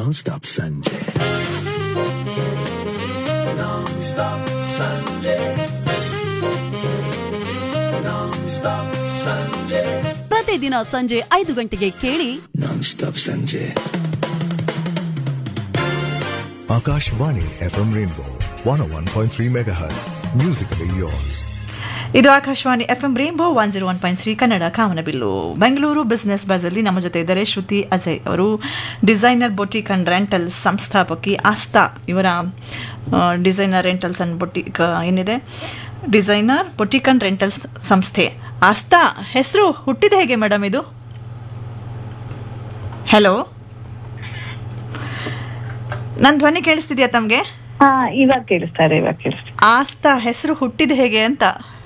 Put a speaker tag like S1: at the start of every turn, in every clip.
S1: Non-stop Sanjay. Non-stop Sanjay. Non-stop Sanjay.
S2: ಪ್ರತಿದಿನ ಸಂಜೆ ಐದು ಗಂಟೆಗೆ ಕೇಳಿ
S1: Non-stop Sanjay.
S3: Akashvani FM Rainbow 101.3 MHz. Musically yours.
S4: ಇದು Akashvani F M rainbow one zero one point three Kannada ಕಾಮನಬಿಲ್ಲು Bengaluru business ಬಜಲ್ಲಿ ನಮ್ಮ ಜೊತೆ ಇದ್ದಾರೆ ಶ್ರುತಿ ಅಜಯ್ ಅವರು ಡಿಸೈನರ್ ಬೊಟಿಕ್ ಅಂಡ್ ರೆಂಟಲ್ಸ್ ಸಂಸ್ಥಾಪಕಿ ಆಸ್ತಾ ಇವರ ಡಿಸೈನರ್ ರೆಂಟಲ್ಸ್ ಅಂಡ್ ಬೊಟಿಕ್ ಏನಿದೆ ಡಿಸೈನರ್ ಬೊಟಿಕ್ ಅಂಡ್ ರೆಂಟಲ್ಸ್ ಸಂಸ್ಥೆ ಆಸ್ತಾ ಹೆಸರು ಹುಟ್ಟಿದ ಹೇಗೆ ಮೇಡಮ್ ಇದು ಹಲೋ ನನ್ನ ಧ್ವನಿ ಕೇಳಿಸ್ತಿದ್ಯಾ ತಮಗೆ
S5: ಹಾ ಇವಾಗ ಕೇಳಿಸ್ತಾರೆ ಇವಾಗ ಕೇಳಿಸ್ತಾರೆ
S4: ಆಸ್ತಾ ಹೆಸರು ಹುಟ್ಟಿದ ಹೇಗೆ ಅಂತ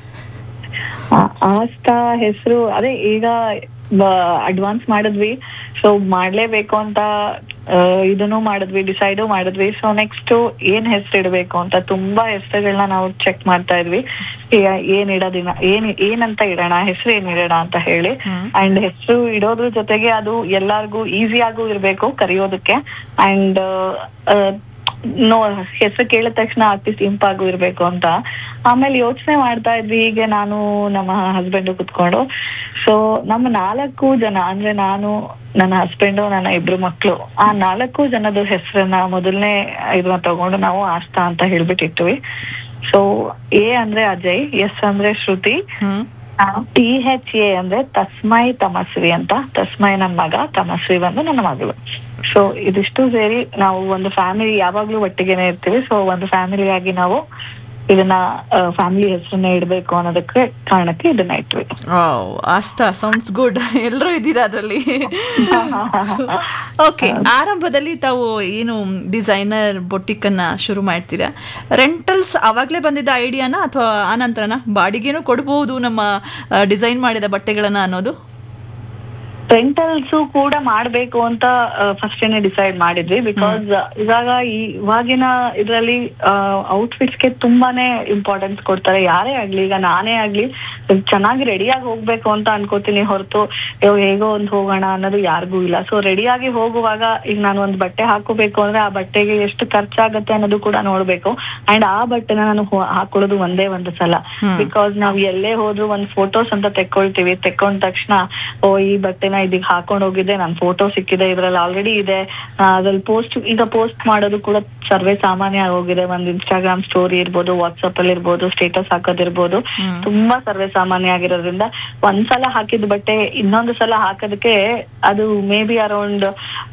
S5: ಆಸ್ತಾ ಹೆಸರು ಅದೇ ಈಗ ಅಡ್ವಾನ್ಸ್ ಮಾಡಿದ್ವಿ ಸೊ ಮಾಡ್ಲೇಬೇಕು ಅಂತ ಆ, ಇದನ್ನು ಮಾಡಿದ್ವಿ ಡಿಸೈಡು ಮಾಡಿದ್ವಿ ಸೊ ನೆಕ್ಸ್ಟ್ ಏನ್ ಹೆಸರು ಇಡಬೇಕು ಅಂತ ತುಂಬಾ ಹೆಸರುಗಳನ್ನ ನಾವು ಚೆಕ್ ಮಾಡ್ತಾ ಇದ್ವಿ ಈಗ ಏನ್ ಇಡೋದಿನ ಏನ್ ಏನಂತ ಇಡೋಣ ಹೆಸರು ಏನ್ ಇಡೋಣ ಅಂತ ಹೇಳಿ ಅಂಡ್ ಹೆಸರು ಇಡೋದ್ರ ಜೊತೆಗೆ ಅದು ಎಲ್ಲಾರ್ಗೂ ಈಸಿಯಾಗೂ ಇರ್ಬೇಕು ಕರೆಯೋದಕ್ಕೆ ಅಂಡ್ ನೋ ಹೆಸರು ಕೇಳಿದ ತಕ್ಷಣ ಆರ್ಟಿಸ್ಟ್ ಇಂಪಾಗು ಇರ್ಬೇಕು ಅಂತ ಆಮೇಲೆ ಯೋಚನೆ ಮಾಡ್ತಾ ಇದ್ವಿ ಹೀಗೆ ನಾನು ನಮ್ಮ ಹಸ್ಬೆಂಡ್ ಕುತ್ಕೊಂಡು ಸೊ ನಮ್ಮ ನಾಲ್ಕು ಜನ ಅಂದ್ರೆ ನಾನು ನನ್ನ ಹಸ್ಬೆಂಡು ನನ್ನ ಇಬ್ರು ಮಕ್ಳು ಆ ನಾಲ್ಕು ಜನದ ಹೆಸರನ್ನ ಮೊದಲನೇ ಇದನ್ನ ತಗೊಂಡು ನಾವು ಆಸ್ತಾ ಅಂತ ಹೇಳ್ಬಿಟ್ಟಿಟ್ವಿ ಸೊ ಎ ಅಂದ್ರೆ ಅಜಯ್ ಎಸ್ ಅಂದ್ರೆ ಶ್ರುತಿ
S4: ಹ್ಮ್
S5: ಟಿ ಹೆಚ್ ಎ ಅಂದ್ರೆ ತಸ್ಮೈ ತಮಸ್ವಿ ಅಂತ ತಸ್ಮೈ ನನ್ನ ಮಗ ತಮಸ್ವಿ ಬಂದು ನನ್ನ ಮಗಳು ಸೊ ಇದಿಷ್ಟು ಸೇರಿ ನಾವು ಒಂದು ಫ್ಯಾಮಿಲಿ ಯಾವಾಗ್ಲೂ ಒಟ್ಟಿಗೆನೆ ಇರ್ತೀವಿ ಸೊ ಒಂದು ಫ್ಯಾಮಿಲಿ ಆಗಿ ನಾವು ಇದನ್ನ ಫ್ಯಾಮಿಲಿ ಹೆಸರನ್ನ ಇಡ್ಬೇಕು ಅನ್ನೋದಕ್ಕೆ ಕಾರಣಕ್ಕೆ ಇದನ್ನ ಇಟ್ವಿ
S4: ವಾವ್ ಆಸ್ತಾ ಸೌಂಡ್ಸ್ ಗುಡ್ ಎಲ್ಲರೂ ಇದ್ದೀರಾ ಅದರಲ್ಲಿ ಓಕೆ ಆರಂಭದಲ್ಲಿ ತಾವು ಏನು ಡಿಸೈನರ್ ಬೊಟಿಕ್ ಅನ್ನ ಶುರು ಮಾಡ್ತೀರಾ ರೆಂಟಲ್ಸ್ ಅವಾಗ್ಲೇ ಬಂದಿದ್ದ ಐಡಿಯಾನ ಅಥವಾ ಆನಂತರನ ಬಾಡಿಗೆನೂ ಕೊಡಬಹುದು ನಮ್ಮ ಡಿಸೈನ್ ಮಾಡಿದ ಬಟ್ಟೆಗಳನ್ನ ಅನ್ನೋದು
S5: ರೆಂಟಲ್ಸ್ ಕೂಡ ಮಾಡ್ಬೇಕು ಅಂತ ಫಸ್ಟ್ ಏನೆ ಡಿಸೈಡ್ ಮಾಡಿದ್ವಿ ಬಿಕಾಸ್ ಇವಾಗ ಈ ಇವಾಗಿನ ಇದರಲ್ಲಿ ಔಟ್ಫಿಟ್ಸ್ ಗೆ ತುಂಬಾನೇ ಇಂಪಾರ್ಟೆನ್ಸ್ ಕೊಡ್ತಾರೆ ಯಾರೇ ಆಗ್ಲಿ ಈಗ ನಾನೇ ಆಗ್ಲಿ ಚೆನ್ನಾಗಿ ರೆಡಿಯಾಗಿ ಹೋಗ್ಬೇಕು ಅಂತ ಅನ್ಕೋತೀನಿ ಹೊರತು ಹೇಗೋ ಒಂದ್ ಹೋಗೋಣ ಅನ್ನೋದು ಯಾರಿಗೂ ಇಲ್ಲ ಸೊ ರೆಡಿಯಾಗಿ ಹೋಗುವಾಗ ಈಗ ನಾನು ಒಂದ್ ಬಟ್ಟೆ ಹಾಕೋಬೇಕು ಅಂದ್ರೆ ಆ ಬಟ್ಟೆಗೆ ಎಷ್ಟು ಖರ್ಚಾಗತ್ತೆ ಅನ್ನೋದು ಕೂಡ ನೋಡ್ಬೇಕು ಅಂಡ್ ಆ ಬಟ್ಟೆನ ನಾನು ಹೊ- ಹಾಕೊಳ್ಳೋದು ಒಂದೇ ಒಂದು ಸಲ ಬಿಕಾಸ್ ನಾವ್ ಎಲ್ಲೇ ಹೋದ್ರು ಒಂದ್ ಫೋಟೋಸ್ ಅಂತ ತೆಕ್ಕೊಳ್ತೀವಿ ತೆಕ್ಕೊಂಡ ತಕ್ಷಣ ಓ ಈ ಬಟ್ಟೆನ ಇದೀಗ ಹಾಕೊಂಡ್ ಹೋಗಿದ್ದೆ ನನ್ ಫೋಟೋ ಸಿಕ್ಕಿದೆ ಇದ್ರಲ್ಲಿ ಆಲ್ರೆಡಿ ಇದೆ ಆ, ಅದ್ರಲ್ಲಿ ಪೋಸ್ಟ್ ಈಗ ಪೋಸ್ಟ್ ಮಾಡೋದು ಕೂಡ ಸರ್ವೇ ಸಾಮಾನ್ಯ ಆಗೋಗಿದೆ ಒಂದ್ ಇನ್ಸ್ಟಾಗ್ರಾಮ್ ಸ್ಟೋರಿ ಇರ್ಬೋದು ವಾಟ್ಸ್ಆಪ್ ಅಲ್ಲಿ ಇರ್ಬೋದು ಸ್ಟೇಟಸ್ ಹಾಕೋದಿರ್ಬೋದು ತುಂಬಾ ಸರ್ವೇ ಸಾಮಾನ್ಯ ಆಗಿರೋದ್ರಿಂದ ಒಂದ್ಸಲ ಹಾಕಿದ ಬಟ್ಟೆ ಇನ್ನೊಂದು ಸಲ ಹಾಕೋದಕ್ಕೆ ಅದು ಮೇ ಬಿ ಅರೌಂಡ್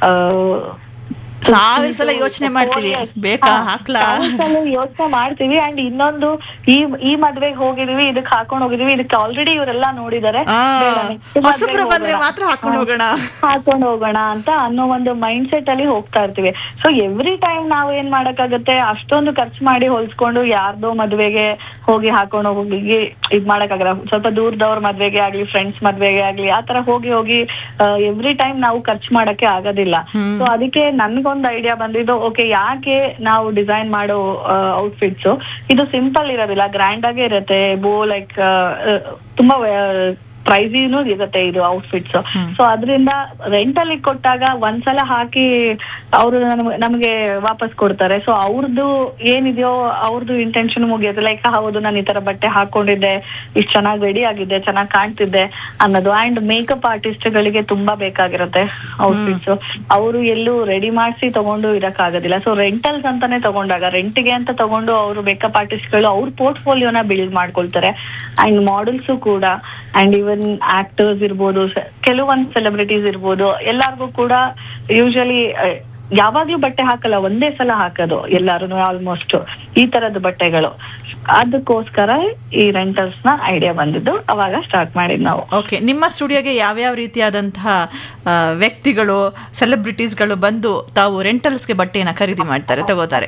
S4: ಸಾವಿರ ಸಲ ಯೋಚನೆ ಮಾಡ್ತೀವಿ ಬೇಕಾ ಹಾಕ್ಲಾ
S5: ಯೋಚನೆ ಮಾಡ್ತೀವಿ ಅಂಡ್ ಇನ್ನೊಂದು ಈ ಈ ಮದ್ವೆಗೆ ಹೋಗಿದೀವಿ ಇದಕ್ ಹಾಕೊಂಡ್ ಹೋಗಿದೀವಿ ಇದಕ್ಕೆ ಆಲ್ರೆಡಿ ಇವರೆಲ್ಲ ನೋಡಿದಾರೆ
S4: ಆ,
S5: ಬೇಡ, next ಮದ್ವೆಗ್
S4: ಹೊಸಬ್ರು ಬಂದ್ರೆ
S5: ಹೋಗೋಣ.
S4: ಮಾತ್ರ ಹಾಕೊಂಡ್ ಹೋಗೋಣ.
S5: ಹಾಕೊಂಡ್ ಹೋಗೋಣ ಅಂತ ಅನ್ನೋ ಒಂದು ಮೈಂಡ್ ಸೆಟ್ ಅಲ್ಲಿ ಹೋಗ್ತಾ ಇರ್ತೀವಿ ಸೊ ಎವ್ರಿ ಟೈಮ್ ನಾವ್ ಏನ್ ಮಾಡಕ್ಕಾಗತ್ತೆ ಅಷ್ಟೊಂದು ಖರ್ಚು ಮಾಡಿ ಹೊಲ್ಸ್ಕೊಂಡು ಯಾರ್ದೋ ಮದ್ವೆಗೆ ಹೋಗಿ ಹಾಕೊಂಡು ಹೋಗಿ ಇದ್ ಮಾಡಕ್ಕಾಗಲ್ಲ ಸ್ವಲ್ಪ ದೂರದವ್ರ ಮದ್ವೆಗೆ ಆಗ್ಲಿ ಫ್ರೆಂಡ್ಸ್ ಮದ್ವೆಗೆ ಆಗ್ಲಿ ಆತರ ಹೋಗಿ ಹೋಗಿ ಎವ್ರಿ ಟೈಮ್ ನಾವು ಖರ್ಚು ಮಾಡಕ್ಕೆ ಆಗೋದಿಲ್ಲ ಸೊ ಅದಕ್ಕೆ ನನ್ಗೊಂದ್ ಐಡಿಯಾ ಬಂದಿದ್ದು ಓಕೆ ಯಾಕೆ ನಾವು ಡಿಸೈನ್ ಮಾಡೋ ಔಟ್ಫಿಟ್ಸ್ ಇದು ಸಿಂಪಲ್ ಇರೋದಿಲ್ಲ ಗ್ರ್ಯಾಂಡ್ ಆಗೇ ಇರುತ್ತೆ ಬೋ ಲೈಕ್ ತುಂಬಾ ಪ್ರೈಸಿನೂ ಇರುತ್ತೆ ಇದು ಔಟ್ಫಿಟ್ಸ್ ಸೊ ಅದರಿಂದ ರೆಂಟಲ್ಲಿ ಕೊಟ್ಟಾಗ ಒಂದ್ಸಲ ಹಾಕಿ ಅವರು ನಮಗೆ ವಾಪಸ್ ಕೊಡ್ತಾರೆ ಸೊ ಅವ್ರದ್ದು ಏನಿದೆಯೋ ಅವ್ರದ್ದು ಇಂಟೆನ್ಷನ್ ಮುಗಿಯುತ್ತೆ ಲೈಕ್ ಹೌದು ನಾನು ಈ ತರ ಬಟ್ಟೆ ಹಾಕೊಂಡಿದ್ದೆ ಇಷ್ಟು ಚೆನ್ನಾಗಿ ರೆಡಿ ಆಗಿದ್ದೆ ಚೆನ್ನಾಗಿ ಕಾಣ್ತಿದ್ದೆ ಅನ್ನೋದು ಅಂಡ್ ಮೇಕಪ್ ಆರ್ಟಿಸ್ಟ್ ಗಳಿಗೆ ತುಂಬಾ ಬೇಕಾಗಿರುತ್ತೆ ಔಟ್ಫಿಟ್ಸ್ ಅವರು ಎಲ್ಲೂ ರೆಡಿ ಮಾಡಿಸಿ ತಗೊಂಡು ಇರಕ್ ಆಗೋದಿಲ್ಲ ಸೊ ರೆಂಟಲ್ಸ್ ಅಂತಾನೆ ತಗೊಂಡಾಗ ರೆಂಟ್ಗೆ ಅಂತ ತಗೊಂಡು ಅವರು ಮೇಕಪ್ ಆರ್ಟಿಸ್ಟ್ ಗಳು ಅವ್ರ ಪೋರ್ಟ್ಫೋಲಿಯೋನ ಬಿಲ್ಡ್ ಮಾಡ್ಕೊಳ್ತಾರೆ ಅಂಡ್ ಮಾಡೆಲ್ಸ್ ಕೂಡ ಅಂಡ್ ಇವನ್ ಆಕ್ಟರ್ಸ್ ಇರ್ಬೋದು ಸ- ಕೆಲವೊಂದ್ ಸೆಲೆಬ್ರಿಟೀಸ್ ಇರ್ಬೋದು ಎಲ್ಲಾರ್ಗೂ ಕೂಡ ಯೂಶಲಿ ಯಾವಾಗ್ಲೂ ಬಟ್ಟೆ ಹಾಕಲ್ಲ ಒಂದೇ ಸಲ ಹಾಕೋದು ಎಲ್ಲಾರು ಆಲ್ಮೋಸ್ಟ್ ಈ ತರದ ಬಟ್ಟೆಗಳು ಅದಕ್ಕೋಸ್ಕರ ಈ ರೆಂಟಲ್ಸ್ ನ ಐಡಿಯಾ ಬಂದಿದ್ದು ಅವಾಗ ಸ್ಟಾರ್ಟ್ ಮಾಡಿದ್ ನಾವು
S4: ಓಕೆ ನಿಮ್ಮ ಸ್ಟುಡಿಯೋಗೆ ಯಾವ್ಯಾವ ರೀತಿಯಾದಂತಹ ಆ, ವ್ಯಕ್ತಿಗಳು ಸೆಲೆಬ್ರಿಟೀಸ್ಗಳು ಬಂದು ತಾವು ರೆಂಟಲ್ಸ್ಗೆ ಬಟ್ಟೆಯನ್ನ ಖರೀದಿ ಮಾಡ್ತಾರೆ ತಗೋತಾರೆ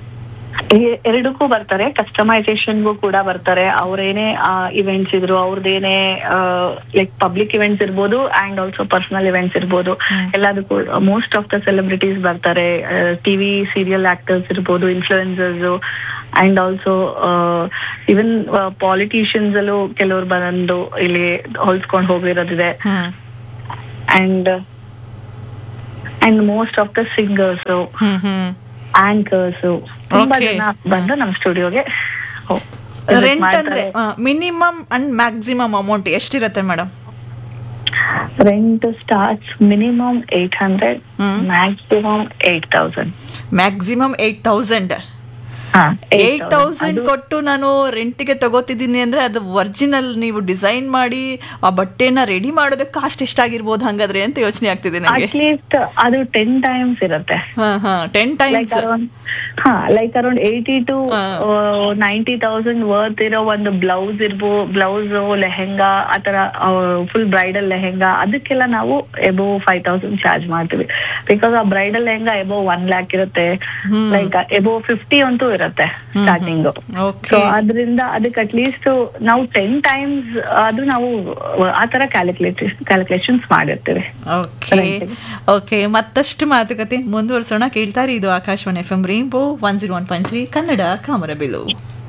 S5: ಎ- ಎರಡಕ್ಕೂ ಬರ್ತಾರೆ ಕಸ್ಟಮೈಸೇಷನ್ಗೂ ಕೂಡ ಬರ್ತಾರೆ ಅವ್ರೇನೇ ಇವೆಂಟ್ಸ್ ಇದ್ರು ಅವ್ರದ್ದೇನೇ ಲೈಕ್ ಪಬ್ಲಿಕ್ ಇವೆಂಟ್ಸ್ ಇರ್ಬೋದು ಅಂಡ್ ಆಲ್ಸೋ ಪರ್ಸನಲ್ ಇವೆಂಟ್ಸ್ ಇರ್ಬೋದು ಎಲ್ಲದಕ್ಕೂ ಮೋಸ್ಟ್ ಆಫ್ ದ ಸೆಲೆಬ್ರಿಟೀಸ್ ಬರ್ತಾರೆ ಟಿವಿ ಸೀರಿಯಲ್ ಆಕ್ಟರ್ಸ್ ಇರ್ಬೋದು influencers and also even politicians ಅಲ್ಲೂ ಕೆಲವ್ರು ಬಂದು ಇಲ್ಲಿ ಹೊಲ್ಸ್ಕೊಂಡು ಹೋಗಿರೋದಿದೆ
S4: hmm
S5: and and most of the singers
S4: hmm hmm
S5: anchors ತುಂಬಾ
S4: Okay.
S5: ಜನ ಬಂದು ನಮ್ ಸ್ಟುಡಿಯೋಗೆ
S4: ರೆಂಟ್ ಅಂದ್ರೆ ಮಿನಿಮಮ್ ಅಂಡ್ ಮ್ಯಾಕ್ಸಿಮಮ್ ಅಮೌಂಟ್ ಎಷ್ಟಿರತ್ತೆ madam
S5: rent starts minimum eight hundred
S4: hmm.
S5: Maximum eight thousand
S4: maximum eight thousand eight thousand ಕೊಟ್ಟು ನಾನು ರೆಂಟಿಗೆ ತಗೋತಿದ್ದೀನಿ ಅಂದ್ರೆ ಅದು ಒರಿಜಿನಲ್ ನೀವು ಡಿಸೈನ್ ಮಾಡಿ ಆ ಬಟ್ಟೆನ ರೆಡಿ ಮಾಡೋದಕ್ಕೆ ಕಾಸ್ಟ್ ಎಷ್ಟಾಗಿರ್ಬೋದು ಹಂಗಾದ್ರೆ ಅಂತ ಯೋಚನೆ ಆಗ್ತಿದೆ ನನಗೆ
S5: ಅಟ್ಲೀಸ್ಟ್ ಅದು ಟೆನ್ ಟೈಮ್ಸ್ ಇರುತ್ತೆ
S4: ಹಾ ಹಾ ಟೆನ್
S5: ಲೈಕ್
S4: ಟೈಮ್ಸ್
S5: ಅರೌಂಡ್ ಹಾ like around eighty to ninety thousand worth ಇರೋ ಒಂದು ಬ್ಲೌಸ್ ಇರ್ಬೋ ಬ್ಲೌಸ್ ಲೆಹೆಂಗಾ ಆತರ ಫುಲ್ ಬ್ರೈಡಲ್ ಲೆಹೆಂಗಾ ಅದಕ್ಕೆಲ್ಲ ನಾವು ಎಬೋ ಫೈವ್ ತೌಸಂಡ್ ಚಾರ್ಜ್ ಮಾಡ್ತೀವಿ ಬಿಕಾಸ್ ಆ bridal lehenga above one lakh ಇರುತ್ತೆ ಲೈಕ್ ಎಬೋ ಫಿಫ್ಟಿ ಅಂತೂ ಇರುತ್ತೆ ಸ್ಟಾರ್ಟಿಂಗ್
S4: Okay.
S5: ಸೊ ಅದರಿಂದ ಅದಕ್ಕೆ ಅಟ್ಲೀಸ್ಟ್ ನಾವು ಟೆನ್ ಟೈಮ್ಸ್ ಅದು ನಾವು ಆತರ ಕ್ಯಾಲ್ಕುಲೇಟ್ ಕ್ಯಾಲ್ಕುಲೇಷನ್ಸ್ ಮಾಡಿರ್ತೀವಿ
S4: ಓಕೆ ಓಕೆ ಮತ್ತಷ್ಟು ಮಾತುಕತೆ ಮುಂದುವರಿಸೋಣ ಕೇಳ್ತಾರೆ ಇದು Akashvani F M rainbow one zero one point three Kannada ಕಾಮರಬಿಲ್ಲು